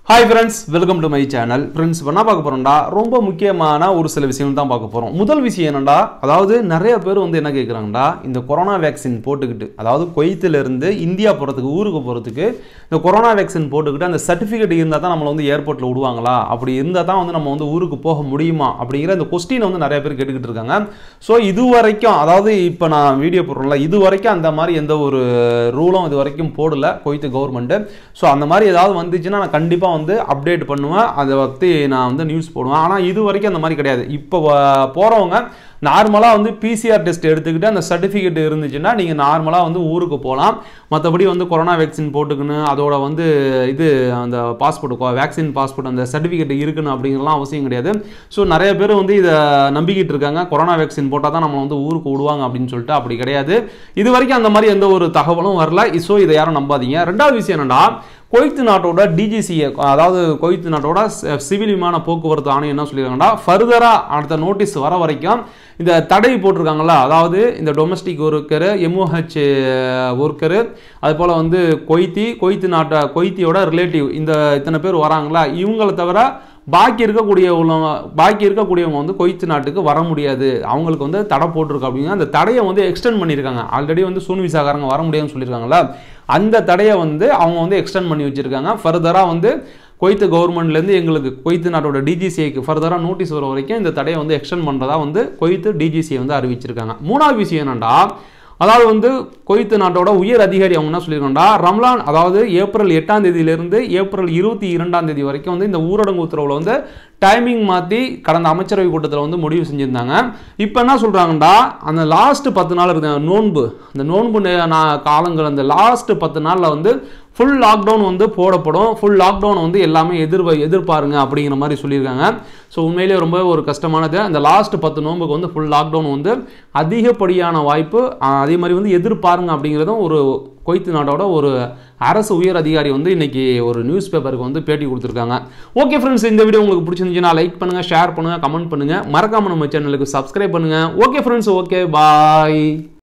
hi friends welcome to my channel friends இப்போ என்ன பார்க்க போகிறோம்டா ரொம்ப முக்கியமான ஒரு சில விஷயம் தான் பார்க்க போகிறோம் முதல் விஷயம் என்னடா அதாவது நிறைய பேர் வந்து என்ன கேட்குறாங்கடா இந்த கொரோனா வேக்சின் போட்டுக்கிட்டு அதாவது குவைத்திலிருந்து இந்தியா போகிறதுக்கு ஊருக்கு போகிறதுக்கு இந்த கொரோனா வேக்சின் போட்டுக்கிட்டு அந்த சர்டிஃபிகேட் இருந்தால் தான் நம்மளை வந்து ஏர்போர்ட்டில் விடுவாங்களா அப்படி இருந்தால் தான் வந்து நம்ம வந்து ஊருக்கு போக முடியுமா அப்படிங்கிற இந்த கொஸ்டினை வந்து நிறைய பேர் கேட்டுக்கிட்டு இருக்காங்க ஸோ இது வரைக்கும் அதாவது இப்போ நான் வீடியோ போடுறேன்ல இது வரைக்கும் அந்த மாதிரி எந்த ஒரு ரூலும் இது வரைக்கும் போடல குவைத்து கவர்மெண்ட்டு ஸோ அந்த மாதிரி ஏதாவது வந்துச்சுன்னா நான் கண்டிப்பாக வந்து அப்டேட் பண்ணுவேன் அதை பற்றி நான் வந்து நியூஸ் போடுவேன் ஆனால் இது வரைக்கும் அந்த மாதிரி கிடையாது இப்போ போகிறவங்க நார்மலாக வந்து பிசிஆர் டெஸ்ட் எடுத்துக்கிட்டு அந்த சர்டிஃபிகேட் இருந்துச்சுன்னா நீங்கள் நார்மலாக வந்து ஊருக்கு போகலாம் மற்றபடி வந்து கொரோனா வேக்சின் போட்டுக்கணும் அதோட வந்து இது அந்த பாஸ்போர்ட் வேக்சின் பாஸ்போர்ட் அந்த சர்டிஃபிகேட் இருக்கணும் அப்படிங்கிறலாம் அவசியம் கிடையாது ஸோ நிறைய பேர் வந்து இதை நம்பிக்கிட்டு இருக்காங்க கொரோனா வேக்சின் போட்டால் தான் நம்ம வந்து ஊருக்கு விடுவாங்க அப்படின்னு சொல்லிட்டு அப்படி கிடையாது இது வரைக்கும் அந்த மாதிரி எந்த ஒரு தகவலும் வரல ஸோ இதை யாரும் நம்பாதீங்க ரெண்டாவது விஷயம் என்னன்னா குவைத்து நாட்டோட டிஜிசிஏ அதாவது குவைத்து நாட்டோட சி- சிவில் விமான போக்குவரத்து ஆணையம் என்ன சொல்லியிருக்காங்கன்னா ஃபர்தராக அடுத்த நோட்டீஸ் வர வரைக்கும் இந்த தடை போட்டிருக்காங்கல்ல அதாவது இந்த டொமஸ்டிக் ஒர்க்கரு எம்ஓஹெச் ஒர்க்கரு அது போல் வந்து கொய்த்தி கொய்த்து நாட்டை கொய்த்தியோட ரிலேட்டிவ் இந்த இத்தனை பேர் வராங்களா இவங்களை தவிர பாக்கி இருக்கக்கூடிய உள்ளவங்க பாக்கி இருக்கக்கூடியவங்க வந்து கொய்த்து நாட்டுக்கு வர முடியாது அவங்களுக்கு வந்து தடை போட்டிருக்கு அப்படிங்க அந்த தடையை வந்து எக்ஸ்டெண்ட் பண்ணியிருக்காங்க ஆல்ரெடி வந்து சூன் விசாக்காரங்க வர முடியாதுன்னு சொல்லியிருக்காங்களா அந்த தடையை வந்து அவங்க வந்து எக்ஸ்டெண்ட் பண்ணி வச்சிருக்காங்க ஃபர்தராக வந்து கொய்த்து கவர்மெண்ட்லேருந்து எங்களுக்கு கொய்த்து நாட்டோட டிஜிசிஐக்கு ஃபர்தராக நோட்டீஸ் வர வரைக்கும் இந்த தடையை வந்து எக்ஸ்டெண்ட் பண்ணுறதா வந்து கொய்த்து டிஜிசிஐ வந்து அறிவிச்சிருக்காங்க மூணாவது விஷயம் என்னன்னா அதாவது வந்து கொய்த்து நாட்டோட உயர் அதிகாரி அவங்க என்ன சொல்லியிருக்காங்கன்னா ரம்லான் அதாவது ஏப்ரல் எட்டாம் தேதியிலிருந்து ஏப்ரல் இருபத்தி இரண்டாம் தேதி வரைக்கும் வந்து இந்த ஊரடங்கு உத்தரவில் வந்து டைமிங் மாற்றி கடந்த அமைச்சரவை கூட்டத்தில் வந்து முடிவு செஞ்சுருந்தாங்க இப்போ என்ன சொல்கிறாங்கடா அந்த லாஸ்ட் பத்து நாள் இருக்கு நோன்பு அந்த நோன்பு நே- நா- காலங்கள் அந்த லாஸ்ட் பத்து நாளில் வந்து ஃபுல் லாக்டவுன் வந்து போடப்படும் ஃபுல் லாக்டவுன் வந்து எல்லாமே எதிர் எதிர்பாருங்க அப்படிங்கிற மாதிரி சொல்லியிருக்காங்க ஸோ உண்மையிலேயே ரொம்ப ஒரு கஷ்டமானது அந்த லாஸ்ட் பத்து நோன்புக்கு வந்து ஃபுல் லாக்டவுன் வந்து அதிகப்படியான வாய்ப்பு ஆஹ், அதே மாதிரி வந்து எதிர்பாருங்க அப்படிங்கிறதும் ஒரு கொய்த்து நாட்டோட ஒரு அரசு உயர் அதிகாரி வந்து இன்னைக்கு ஒரு நியூஸ் பேப்பருக்கு வந்து பேட்டி கொடுத்துருக்காங்க ஓகே ஃப்ரெண்ட்ஸ் இந்த வீடியோ உங்களுக்கு பிடிச்சிருந்துச்சுன்னா லைக் பண்ணுங்க ஷேர் பண்ணுங்க கமெண்ட் பண்ணுங்க மறக்காம நம்ம சேனலுக்கு சப்ஸ்கிரைப் பண்ணுங்க ஓகே ஃப்ரெண்ட்ஸ் ஓகே பாய்